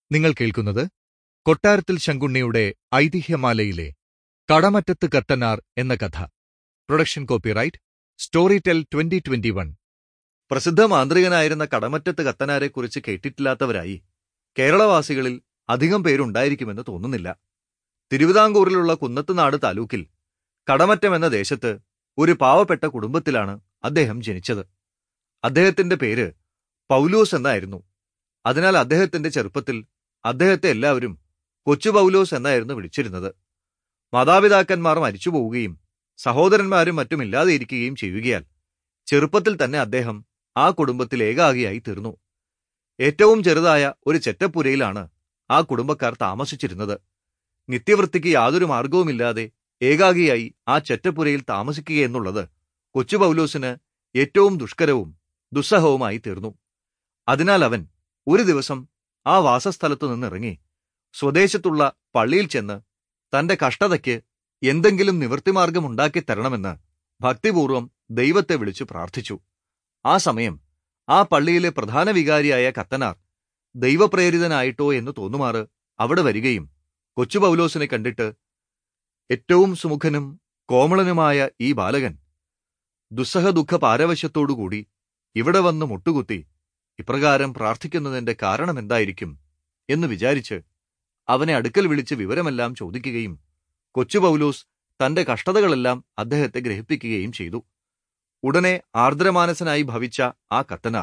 നിങ്ങൾ കേൾക്കുന്നത് കൊട്ടാരത്തിൽ ശങ്കുണ്ണിയുടെ ഐതിഹ്യമാലയിലെ കടമറ്റത്ത് കത്തനാർ എന്ന കഥ production copyright Storytel twenty twenty one പ്രസിദ്ധ മാന്ത്രികനായിരുന്ന കടമറ്റത്ത് കത്തനാരെക്കുറിച്ച് കേട്ടിട്ടില്ലാത്തവരായി കേരളവാസികളിൽ അധികം പേരുണ്ടായിരിക്കുമെന്ന് തോന്നുന്നില്ല തിരുവിതാംകൂറിലുള്ള കുന്നത്തുനാട് താലൂക്കിൽ കടമറ്റം എന്ന ദേശത്ത് ഒരു പാവപ്പെട്ട കുടുംബത്തിലാണ് അദ്ദേഹം ജനിച്ചത് അദ്ദേഹത്തിന്റെ പേര് പൗലോസ് എന്നായിരുന്നു അതിനാൽ അദ്ദേഹത്തിന്റെ ചെറുപ്പത്തിൽ അദ്ദേഹത്തെ എല്ലാവരും കൊച്ചു പൗലോസ് എന്നായിരുന്നു വിളിച്ചിരുന്നത് മാതാപിതാക്കന്മാർ മരിച്ചുപോവുകയും സഹോദരന്മാരും മറ്റും ഇല്ലാതെയിരിക്കുകയും ചെയ്യുകയാൽ ചെറുപ്പത്തിൽ തന്നെ അദ്ദേഹം ആ കുടുംബത്തിൽ ഏകാഗിയായി തീർന്നു ഏറ്റവും ചെറുതായ ഒരു ചെറ്റപ്പുരയിലാണ് ആ കുടുംബക്കാർ താമസിച്ചിരുന്നത് നിത്യവൃത്തിക്ക് യാതൊരു മാർഗവുമില്ലാതെ ഏകാഗിയായി ആ ചെറ്റപ്പുരയിൽ താമസിക്കുകയെന്നുള്ളത് കൊച്ചു പൗലോസിന് ഏറ്റവും ദുഷ്കരവും ദുസ്സഹവുമായി തീർന്നു അതിനാൽ അവൻ ഒരു ദിവസം ആ വാസസ്ഥലത്തു നിന്നിറങ്ങി സ്വദേശത്തുള്ള പള്ളിയിൽ ചെന്ന് തന്റെ കഷ്ടതയ്ക്ക് എന്തെങ്കിലും നിവൃത്തിമാർഗം ഉണ്ടാക്കി തരണമെന്ന് ഭക്തിപൂർവം ദൈവത്തെ വിളിച്ചു പ്രാർത്ഥിച്ചു ആ സമയം ആ പള്ളിയിലെ പ്രധാന വികാരിയായ കത്തനാർ ദൈവപ്രേരിതനായിട്ടോ എന്ന് തോന്നുമാറ് അവിടെ വരികയും കൊച്ചു പൗലോസിനെ കണ്ടിട്ട് ഏറ്റവും സുമുഖനും കോമളനുമായ ഈ ബാലകൻ ദുസ്സഹ ദുഃഖ പാരവശ്യത്തോടുകൂടി ഇവിടെ വന്ന് മുട്ടുകുത്തി ഇപ്രകാരം പ്രാർത്ഥിക്കുന്നതിന്റെ കാരണം എന്തായിരിക്കും എന്ന് വിചാരിച്ച് അവനെ അടുക്കൽ വിളിച്ച് വിവരമെല്ലാം ചോദിക്കുകയും കൊച്ചു പൗലോസ് തന്റെ കഷ്ടതകളെല്ലാം അദ്ദേഹത്തെ ഗ്രഹിപ്പിക്കുകയും ചെയ്തു ഉടനെ ആർദ്രമാനസനായി ഭവിച്ച ആ കത്തനാർ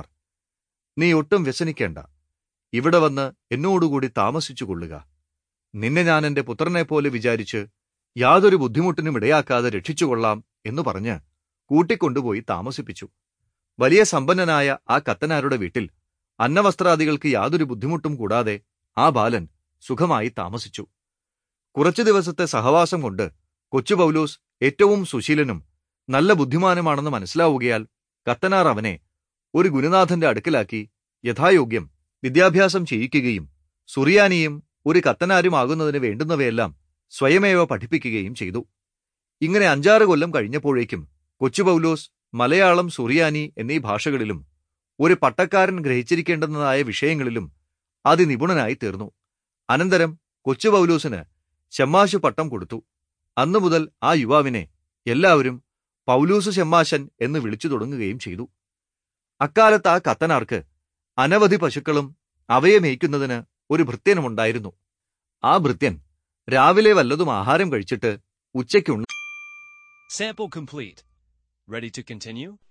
നീ ഒട്ടും വ്യസനിക്കേണ്ട ഇവിടെ വന്ന് എന്നോടുകൂടി താമസിച്ചു കൊള്ളുക നിന്നെ ഞാൻ എന്റെ പുത്രനെ പോലെ വിചാരിച്ച് യാതൊരു ബുദ്ധിമുട്ടിനും ഇടയാക്കാതെ രക്ഷിച്ചുകൊള്ളാം എന്നു പറഞ്ഞ് കൂട്ടിക്കൊണ്ടുപോയി താമസിപ്പിച്ചു വലിയ സമ്പന്നനായ ആ കത്തനാരുടെ വീട്ടിൽ അന്നവസ്ത്രാദികൾക്ക് യാതൊരു ബുദ്ധിമുട്ടും കൂടാതെ ആ ബാലൻ സുഖമായി താമസിച്ചു കുറച്ചു ദിവസത്തെ സഹവാസം കൊണ്ട് കൊച്ചു പൗലോസ് ഏറ്റവും സുശീലനും നല്ല ബുദ്ധിമാനുമാണെന്ന് മനസ്സിലാവുകയാൽ കത്തനാർ അവനെ ഒരു ഗുരുനാഥന്റെ അടുക്കലാക്കി യഥായോഗ്യം വിദ്യാഭ്യാസം ചെയ്യിക്കുകയും സുറിയാനിയും ഒരു കത്തനാരുമാകുന്നതിന് വേണ്ടുന്നവയെല്ലാം സ്വയമേവ പഠിപ്പിക്കുകയും ചെയ്തു ഇങ്ങനെ അഞ്ചാറ് കൊല്ലം കഴിഞ്ഞപ്പോഴേക്കും കൊച്ചു പൗലോസ് മലയാളം സുറിയാനി എന്നീ ഭാഷകളിലും ഒരു പട്ടക്കാരൻ ഗ്രഹിച്ചിരിക്കേണ്ടുന്നതായ വിഷയങ്ങളിലും അതിനിപുണനായി തീർന്നു അനന്തരം കൊച്ചു പൗലോസിന് ഷമ്മാശു പട്ടം കൊടുത്തു അന്നു മുതൽ ആ യുവാവിനെ എല്ലാവരും പൗലൂസ് ഷമ്മാശൻ എന്ന് വിളിച്ചു തുടങ്ങുകയും ചെയ്തു അക്കാലത്ത് ആ കത്തനാർക്ക് അനവധി പശുക്കളും അവയെ മേയ്ക്കുന്നതിന് ഒരു ഭൃത്യനുമുണ്ടായിരുന്നു ആ ഭൃത്യൻ രാവിലെ വല്ലതും ആഹാരം കഴിച്ചിട്ട് ഉച്ചയ്ക്കുണ്ണ Sample complete. Ready to continue?